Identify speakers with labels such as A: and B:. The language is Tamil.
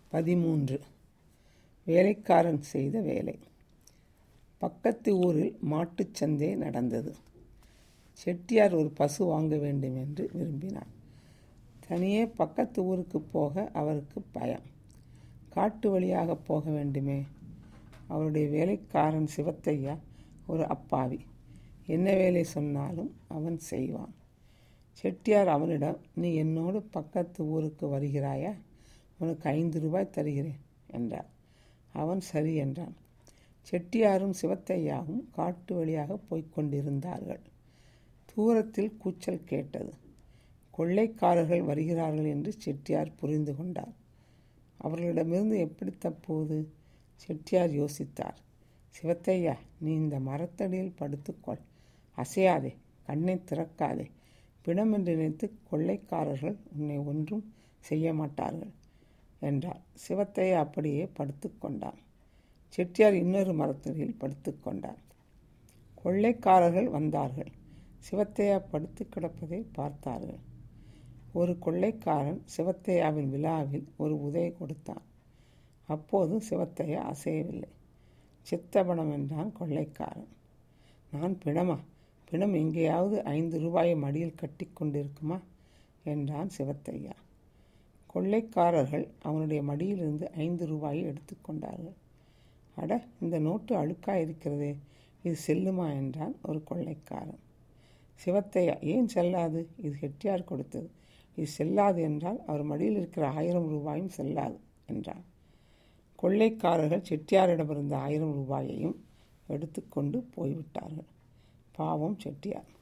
A: பதிமூன்று வேலைக்காரன் செய்த வேலை பக்கத்து ஊரில் மாட்டுச் சந்தை நடந்தது செட்டியார் ஒரு பசு வாங்க வேண்டும் என்று விரும்பினார் தனியே பக்கத்து ஊருக்கு போக அவருக்கு பயம் காட்டு வழியாக போக வேண்டுமே அவருடைய வேலைக்காரன் சிவத்தையா ஒரு அப்பாவி என்ன வேலை சொன்னாலும் அவன் செய்வான் செட்டியார் அவனிடம் நீ என்னோடு பக்கத்து ஊருக்கு வருகிறாயா உனக்கு ஐந்து ரூபாய் தருகிறேன் என்றார் அவன் சரி என்றான் செட்டியாரும் சிவத்தையாவும் காட்டு வழியாக போய்க் கொண்டிருந்தார்கள் தூரத்தில் கூச்சல் கேட்டது கொள்ளைக்காரர்கள் வருகிறார்கள் என்று செட்டியார் புரிந்து கொண்டார் அவர்களிடமிருந்து எப்படி தப்புவது செட்டியார் யோசித்தார் சிவத்தையா நீ இந்த மரத்தடியில் படுத்துக்கொள் அசையாதே கண்ணை திறக்காதே பிணம் என்று நினைத்து கொள்ளைக்காரர்கள் உன்னை ஒன்றும் செய்ய மாட்டார்கள் என்றார் சிவத்தையா அப்படியே படுத்துக்கொண்டான் செட்டியார் இன்னொரு மரத்தடியில் படுத்துக்கொண்டார் கொள்ளைக்காரர்கள் வந்தார்கள் சிவத்தையா படுத்து கிடப்பதை பார்த்தார்கள் ஒரு கொள்ளைக்காரன் சிவத்தையாவின் விழாவில் ஒரு உதவி கொடுத்தான் அப்போது சிவத்தையா அசையவில்லை சித்தபணம் என்றான் கொள்ளைக்காரன் நான் பிணமா பிணம் எங்கேயாவது ஐந்து ரூபாயை மடியில் கட்டி கொண்டிருக்குமா என்றான் சிவத்தையா கொள்ளைக்காரர்கள் அவனுடைய மடியிலிருந்து ஐந்து ரூபாயை எடுத்துக்கொண்டார்கள் அட இந்த நோட்டு அழுக்காக இருக்கிறதே இது செல்லுமா என்றான் ஒரு கொள்ளைக்காரன் சிவத்தையா ஏன் செல்லாது இது ஹெட்டியார் கொடுத்தது இது செல்லாது என்றால் அவர் மடியில் இருக்கிற ஆயிரம் ரூபாயும் செல்லாது என்றான் கொள்ளைக்காரர்கள் செட்டியாரிடமிருந்த ஆயிரம் ரூபாயையும் எடுத்துக்கொண்டு போய்விட்டார்கள் பாவம் செட்டியார்